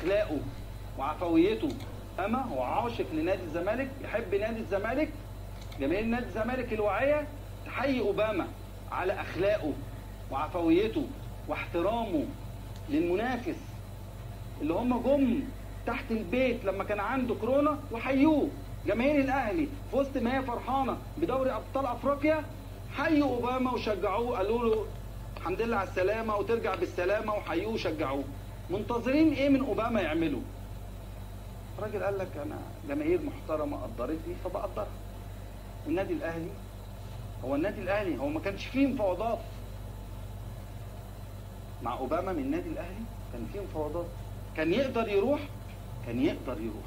اخلاقه وعفويته اما هو عاشق لنادي الزمالك يحب نادي الزمالك جماهير نادي الزمالك الواعيه تحيي اوباما على اخلاقه وعفويته واحترامه للمنافس اللي هم جم تحت البيت لما كان عنده كورونا وحيوه جماهير الاهلي في وسط ما هي فرحانه بدوري ابطال افريقيا حيوا اوباما وشجعوه قالوا له الحمد لله على السلامه وترجع بالسلامه وحيوه وشجعوه منتظرين ايه من اوباما يعمله الراجل قال لك انا جماهير محترمه قدرتني فبقدرها النادي الاهلي هو النادي الاهلي هو ما كانش فيه مفاوضات مع اوباما من النادي الاهلي كان فيه مفاوضات كان يقدر يروح كان يقدر يروح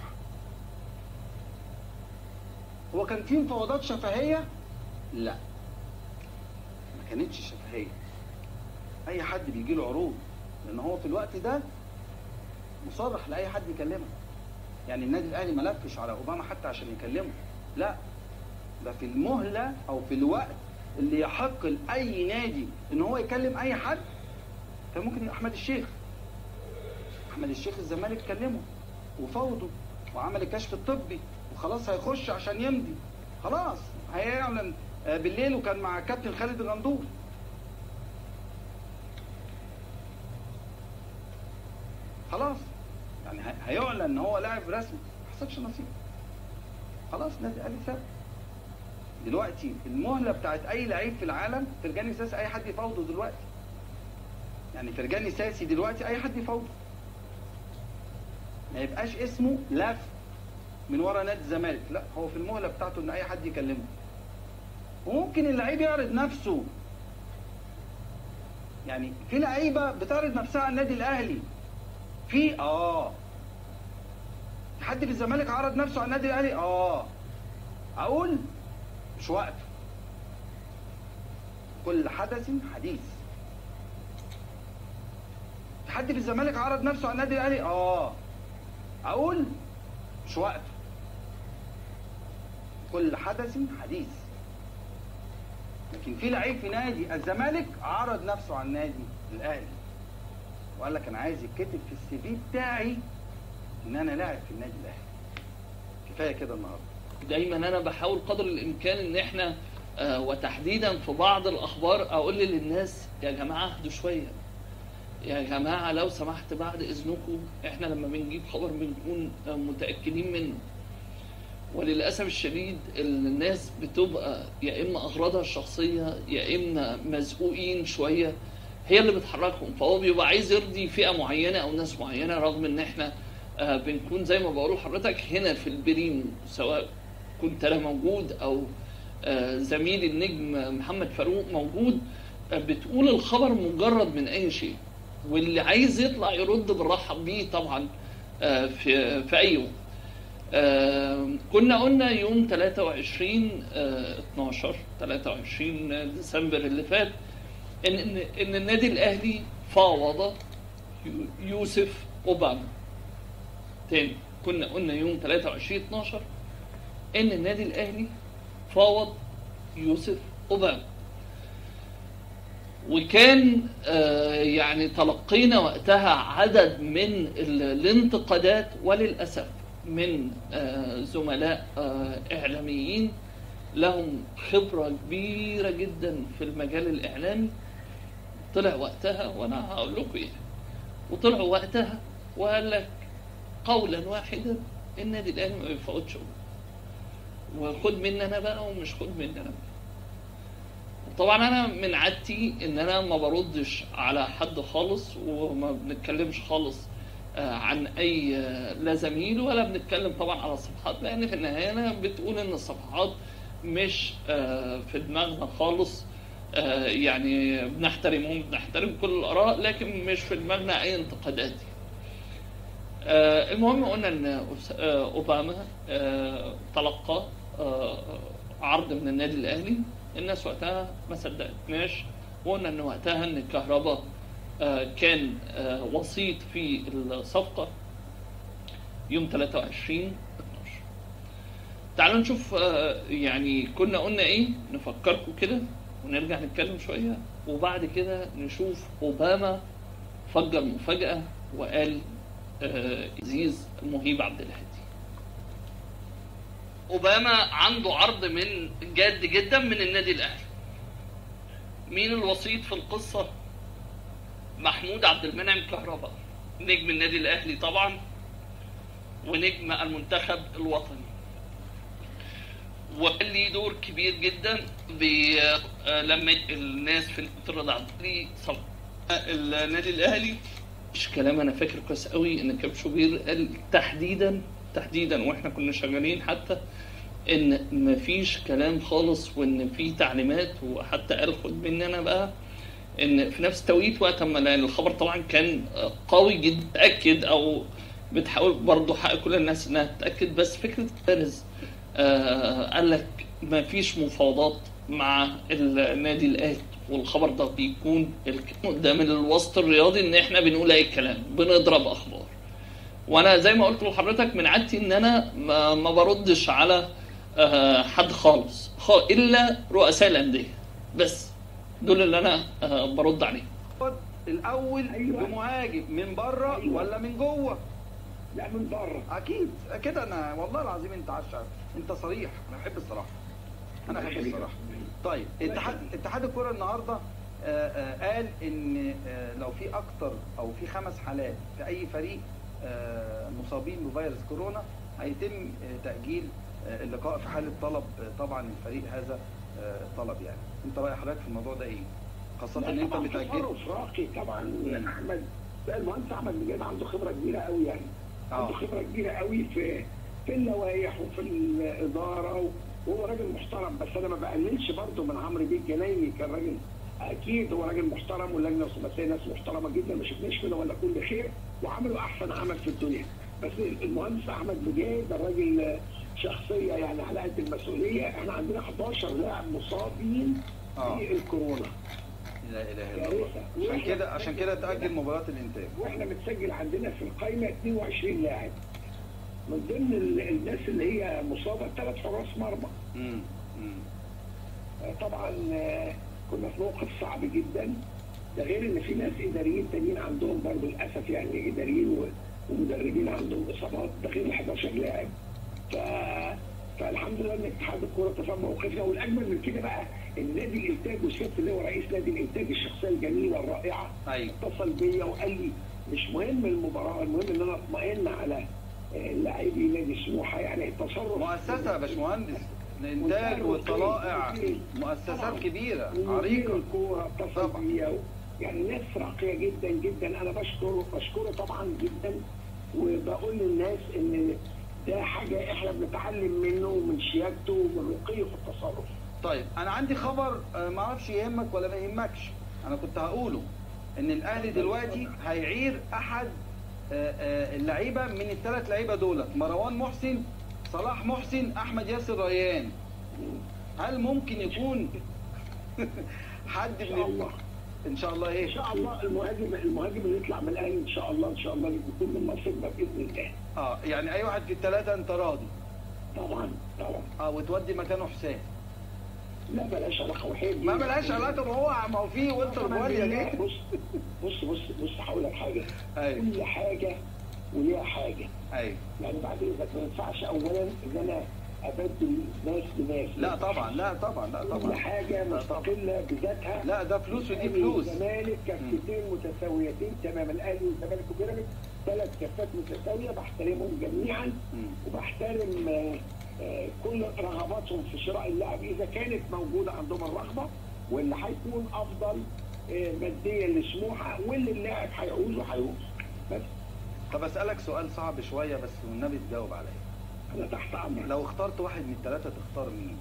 هو كان فيه مفاوضات شفهيه لا ما كانتش شفهيه اي حد بيجي له عروض لان هو في الوقت ده مصرح لاي حد يكلمه يعني النادي الاهلي ما لفش على اوباما حتى عشان يكلمه لا ده في المهله او في الوقت اللي يحق لاي نادي ان هو يكلم اي حد كان ممكن احمد الشيخ احمد الشيخ الزمالك كلمه وفوضه وعمل الكشف الطبي وخلاص هيخش عشان يمضي خلاص هيعلن آه، بالليل وكان مع كابتن خالد الغندور خلاص يعني هي- هيعلن ان هو لاعب رسمي ما حصلش نصيب خلاص نادي الاهلي ساب دلوقتي المهله بتاعت اي لعيب في العالم فرجاني ساسي اي حد يفاوضه دلوقتي يعني فرجاني ساسي دلوقتي اي حد يفاوضه ما يبقاش اسمه لف من ورا نادي الزمالك لا هو في المهله بتاعته ان اي حد يكلمه وممكن اللعيب يعرض نفسه يعني في لعيبه بتعرض نفسها على النادي الاهلي في اه في حد في الزمالك عرض نفسه على النادي الاهلي اه اقول مش وقته كل حدث حديث في حد في الزمالك عرض نفسه على النادي الاهلي اه اقول مش وقته كل حدث حديث لكن في لعيب في نادي الزمالك عرض نفسه على النادي الاهلي وقال لك انا عايز يتكتب في السي في بتاعي ان انا لاعب في النادي الاهلي كفايه كده النهارده دايما انا بحاول قدر الامكان ان احنا آه، وتحديدا في بعض الاخبار اقول للناس يا جماعه اهدوا شويه يا جماعه لو سمحت بعد اذنكم احنا لما بنجيب خبر بنكون آه، متاكدين منه وللاسف الشديد الناس بتبقى يا اما اغراضها الشخصيه يا اما مزقوقين شويه هي اللي بتحركهم فهو بيبقى عايز يرضي فئه معينه او ناس معينه رغم ان احنا آه، بنكون زي ما بقول لحضرتك هنا في البريم سواء كنت انا موجود او آه، زميلي النجم محمد فاروق موجود آه، بتقول الخبر مجرد من اي شيء واللي عايز يطلع يرد بنرحب بيه طبعا آه، في في اي يوم آه، كنا قلنا يوم 23 آه، 12 23 ديسمبر اللي فات ان ان إن النادي الاهلي فاوض يو- يوسف اوباما تاني كنا قلنا يوم 23 12 ان النادي الاهلي فاوض يوسف اوباما وكان آه، يعني تلقينا وقتها عدد من ال- الانتقادات وللاسف من آه، زملاء آه، اعلاميين لهم خبره كبيره جدا في المجال الاعلامي طلع وقتها وانا هقول لكم ايه وطلعوا وقتها وقال لك قولا واحدا النادي الاهلي ما بيفوتش وخد مني انا بقى ومش خد مني انا بقى. طبعا انا من عادتي ان انا ما بردش على حد خالص وما بنتكلمش خالص آه، عن اي آه، لا زميل ولا بنتكلم طبعا على الصفحات لان في النهايه انا بتقول ان الصفحات مش آه، في دماغنا خالص آه، يعني بنحترمهم بنحترم كل الاراء لكن مش في دماغنا اي انتقادات آه، المهم قلنا ان أس- آه، اوباما آه، تلقى آه، عرض من النادي الاهلي الناس وقتها ما صدقتناش وقلنا ان وقتها ان الكهرباء آه، كان آه، وسيط في الصفقه يوم 23 12 تعالوا نشوف آه، يعني كنا قلنا ايه نفكركم كده ونرجع نتكلم شويه وبعد كده نشوف اوباما فجر مفاجاه وقال آه، عزيز مهيب عبد الهادي اوباما عنده عرض من جاد جدا من النادي الاهلي مين الوسيط في القصه محمود عبد المنعم كهرباء نجم النادي الاهلي طبعا ونجم المنتخب الوطني وكان ليه دور كبير جدا ب- آه، لما الناس في الفتره دي صب النادي الاهلي مش كلام انا فاكر كويس قوي ان كابتن شوبير قال تحديدا تحديدا واحنا كنا شغالين حتى ان مفيش كلام خالص وان في تعليمات وحتى قال خد مني انا بقى ان في نفس التوقيت وقت ما لأن الخبر طبعا كان قوي جدا تاكد او بتحاول برضه حق كل الناس انها تتاكد بس فكره بارز آه قال لك ما فيش مفاوضات مع النادي الاهلي والخبر ده بيكون الك- ده من الوسط الرياضي ان احنا بنقول اي كلام بنضرب اخبار وانا زي ما قلت لحضرتك من عادتي ان انا ما, ما بردش على آه، حد خالص خ- الا رؤساء الانديه بس دول اللي انا آه، برد عليهم الاول أيوة. بمهاجم من بره أيوة. ولا من جوه لا من بره اكيد كده انا والله العظيم انت عشان انت صريح انا بحب الصراحه انا بحب الصراحه طيب اتحاد اتحاد الكره النهارده آه، آه، قال ان آه، لو في اكتر او في خمس حالات في اي فريق آه، مصابين بفيروس كورونا هيتم آه، تاجيل آه، اللقاء في حاله طلب آه، طبعا الفريق هذا آه، طلب يعني انت راي حضرتك في الموضوع ده ايه خاصه ان انت طبعاً بتاجل تصرف راقي طبعا احمد لا المهندس احمد بجد عنده خبره كبيره قوي يعني عنده آه. خبره كبيره قوي في في اللوائح وفي الاداره وهو راجل محترم بس انا ما بقللش برضه من عمرو بيه الجنايني كان راجل اكيد هو راجل محترم واللجنه الثلاثيه ناس محترمه جدا ما شفناش منه ولا كل خير وعملوا احسن عمل في الدنيا بس المهندس احمد بجاد ده راجل شخصيه يعني على قد المسؤوليه احنا عندنا 11 لاعب مصابين آه. في الكورونا لا اله يا الا الله ريت. عشان كده عشان كده تاجل مباراه الانتاج واحنا متسجل عندنا في القائمه 22 لاعب من ضمن ال- الناس اللي هي مصابه ثلاث حراس مرمى امم امم آه، طبعا آه، كنا في موقف صعب جدا ده غير ان في ناس اداريين تانيين عندهم برضه للاسف يعني اداريين و- ومدربين عندهم اصابات ده غير ال 11 لاعب ف فالحمد لله ان اتحاد الكوره تفهم موقفنا والاجمل من كده بقى النادي الانتاج والشيخ اللي هو رئيس نادي الانتاج الشخصيه الجميله الرائعه ايوه اتصل بيا وقال لي مش مهم المباراه المهم ان انا اطمئن على آه، لاعبي نادي سموحه يعني التصرف مؤسسه يا باشمهندس الانتاج والطلائع مؤسسات كبيره ومدير عريقه الكوره اتصل طبعا. بيا و- يعني ناس راقيه جدا جدا انا بشكره بشكره طبعا جدا وبقول للناس ان ده حاجه احنا بنتعلم منه ومن شياكته ومن رقيه في التصرف طيب انا عندي خبر آه، ما اعرفش يهمك ولا ما يهمكش انا كنت هقوله ان الاهلي دلوقتي هيعير احد آه، آه، اللعيبه من الثلاث لعيبه دولت مروان محسن صلاح محسن احمد ياسر ريان هل ممكن يكون حد ان شاء من الله ان شاء الله ان ايه شاء الله المهاجم المهاجم اللي يطلع من الاهلي ان شاء الله ان شاء الله يكون من نصيبنا باذن الله اه يعني اي واحد في الثلاثه انت راضي طبعا طبعا اه وتودي مكانه حسام لا بلاش علاقه وحيد ما ملهاش علاقه ما هو ما هو في ويلتر بواليا لا، جه بص بص بص بص هقول لك حاجه ايوه كل حاجه وليها حاجه ايوه يعني بعد اذا ما ينفعش اولا ان انا ابدل ناس بناس لا طبعا لا طبعا لا كل طبعا حاجه مستقله بذاتها لا ده فلوس ودي الأهلي فلوس والزمالك كفتين متساويتين تماما الاهلي والزمالك وبيراميدز ثلاث كفات متساويه بحترمهم جميعا مم. وبحترم آه، آه، كل رغباتهم في شراء اللاعب اذا كانت موجوده عندهم الرغبه واللي هيكون افضل آه، ماديا لسموحه واللي اللاعب هيعوزه هيعوز بس طب اسالك سؤال صعب شويه بس والنبي تجاوب عليا انا تحت امرك لو اخترت واحد من الثلاثه تختار مين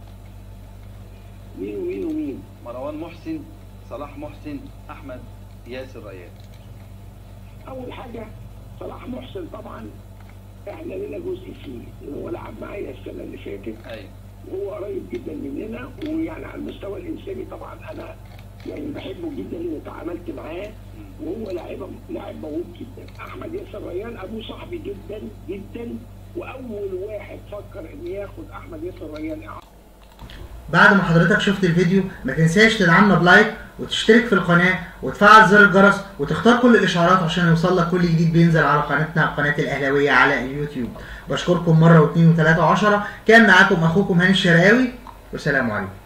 مين ومين ومين مروان محسن صلاح محسن احمد ياسر ريان اول حاجه صلاح محسن طبعا احنا لنا جزء فيه لأن هو لعب معايا السنه اللي فاتت ايوه وهو قريب جدا مننا ويعني على المستوى الانساني طبعا انا يعني بحبه جدا لاني تعاملت معاه وهو لاعب لاعب موهوب جدا احمد ياسر ريان ابوه صاحبي جدا جدا واول واحد فكر ان ياخد احمد ياسر ريان بعد ما حضرتك شفت الفيديو ما تنساش تدعمنا بلايك وتشترك في القناه وتفعل زر الجرس وتختار كل الاشعارات عشان يوصل لك كل جديد بينزل على قناتنا قناه الاهلاويه على اليوتيوب بشكركم مره واثنين وثلاثه وعشرة كان معاكم اخوكم هاني الشرقاوي والسلام عليكم